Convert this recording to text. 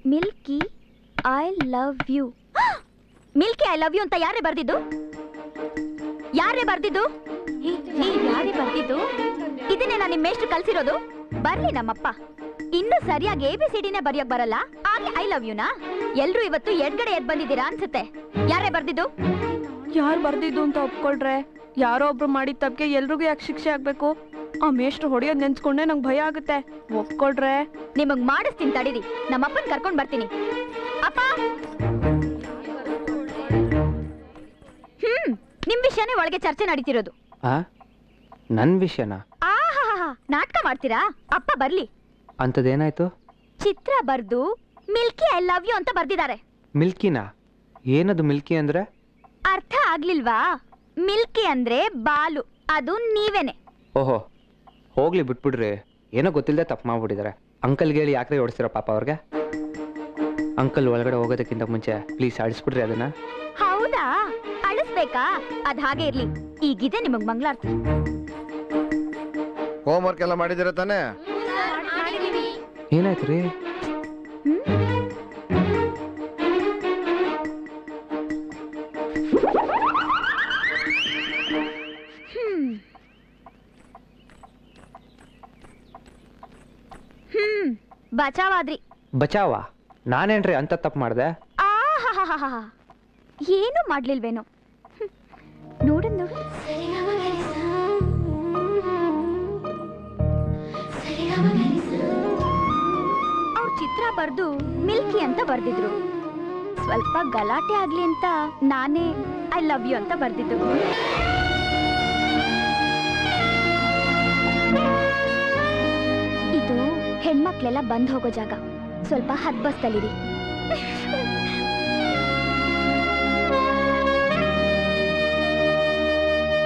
Milky I love you Milky I love you ಅಂತ ಯಾರೇ ಬರ್ದಿದ್ದು ಯಾರೇ ಬರ್ದಿದ್ದು ಏ, ಯಾರೇ ಬರ್ದಿದ್ದು ಇದನ್ನೇ ನಾನು ನಿಮ್ಮ ಮೇಷ್ಟ್ರು ಕಲ್ಸಿರೋದು ಬರ್ಲಿ ನಮ್ಮಪ್ಪ ಇನ್ನು ಸರಿಯಾಗಿ ಎ ಬಿ ಸಿ ಡಿನೇ ಬರೆಯಕ್ ಬರಲ್ಲ ಆಗ್ಲೇ ಐ ಲವ್ ಯುನಾ ಎಲ್ರು ಇವತ್ತು ಎಡ್ಗಡೆ ಎದ್ ಬಂದಿದ್ದೀರಾ ಅನ್ಸುತ್ತೆ ಯಾರೇ ಬರ್ದಿದ್ದು ಯಾರು ಬರ್ದಿದ್ದು ಅಂತ ಒಪ್ಕೊಳ್ರೆ ಯಾರೋ ಒಬ್ರು ಮಾಡಿದ ತಪ್ಪಿಗೆ ಎಲ್ರಿಗೂ ಯಾಕೆ ಶಿಕ್ಷೆ ಆಗ್ಬೇಕು ಆ ಮೇಷ್ಟ್ರು ಹೊಡೆಯೋದ್ ನೆನ್ಸ್ಕೊಂಡೆ ನಂಗೆ ಭಯ ಆಗುತ್ತೆ ಒಪ್ಕೊಳ್ರೆ ನಿಮಗ್ ಮಾಡಿಸ್ತೀನಿ ತಡೀರಿ ನಮ್ಮಪ್ಪನ್ ಕರ್ಕೊಂಡ್ ಬರ್ತೀನಿ ಅಪ್ಪ ಹ್ಮ್ ನಿಮ್ ವಿಷಯನೇ ಒಳಗೆ ಚರ್ಚೆ ನಡೀತಿರೋದು ಆ ನನ್ನ ವಿಷಯನಾ ಆಹಾಹಾ ನಾಟಕ ಮಾಡ್ತೀರಾ ಅಪ್ಪ ಬರ್ಲಿ ಅಂಥದ್ದೇನಾಯ್ತು ಚಿತ್ರ ಬರ್ದು ಮಿಲ್ಕಿ ಐ ಲವ್ ಯು ಅಂತ ಬರ್ದಿದ್ದಾರೆ ಮಿಲ್ಕಿನಾ ಏನದು ಮಿಲ್ಕಿ ಅಂದರೆ ಅರ್ಥ ಆಗ್ಲಿಲ್ವಾ ಮಿಲ್ಕಿ ಅಂದ್ರೆ ಬಾಲು ಅದು ನೀವೇನೆ ಓಹೋ ಹೋಗ್ಲಿ ಬಿಟ್ಬಿಡ್ರಿ ಏನೋ ಗೊತ್ತಿಲ್ಲದೆ ತಪ್ಪು ಮಾಡ್ಬಿಟ್ಟಿದ್ದಾರೆ ಅಂಕಲ್ಗೆ ಹೇಳಿ ಯಾಕ್ರೆ ಓಡಿಸ್ತೀರ ಪಾಪ ಅವ್ರಿಗೆ ಅಂಕಲ್ ಒಳಗಡೆ ಹೋಗೋದಕ್ಕಿಂತ ಮುಂಚೆ ಪ್ಲೀಸ್ ಅಳಿಸ್ಬಿಡ್ರಿ ಅದನ್ನ ಹೌದಾ ಅಳಿಸ್ಬೇಕಾ ಅದ್ ಹಾಗೆ ಇರ್ಲಿ ಈಗಿದೆ ನಿಮಗ್ ಮಂಗ್ಲಾರ್ತಿ ಹೋಮ್ ವರ್ಕ್ ಎಲ್ಲ ಮಾಡಿದಿರ ತಾನೇ ಏನಾಯ್ತು ರೀ ಹ್ಮ್ ಹ್ಮ್ ಬಚಾವಾದ್ರಿ ಬಚಾವ ನಾನೇನ್ರಿ ಅಂತ ತಪ್ಪು ಮಾಡಿದೆ ಆಹಾಹಾಹಾಹಾ. ಏನು ಮಾಡ್ಲಿಲ್ವೇನೋ ಹ್ಮ್. ನೋಡು ನೋಡು ಅವ್ರ ಚಿತ್ರ ಬರ್ದು ಮಿಲ್ಕಿ ಅಂತ ಬರ್ದಿದ್ರು ಸ್ವಲ್ಪ ಗಲಾಟೆ ಆಗ್ಲಿ ಅಂತ ನಾನೇ ಐ ಲವ್ ಯು ಅಂತ ಬರ್ದಿದ್ದು ಇದು ಹೆಣ್ಮಕ್ಳೆಲ್ಲ ಬಂದ್ ಹೋಗೋ ಜಾಗ ಸ್ವಲ್ಪ ಹದ್ಬಸ್ತಲ್ಲಿರಿ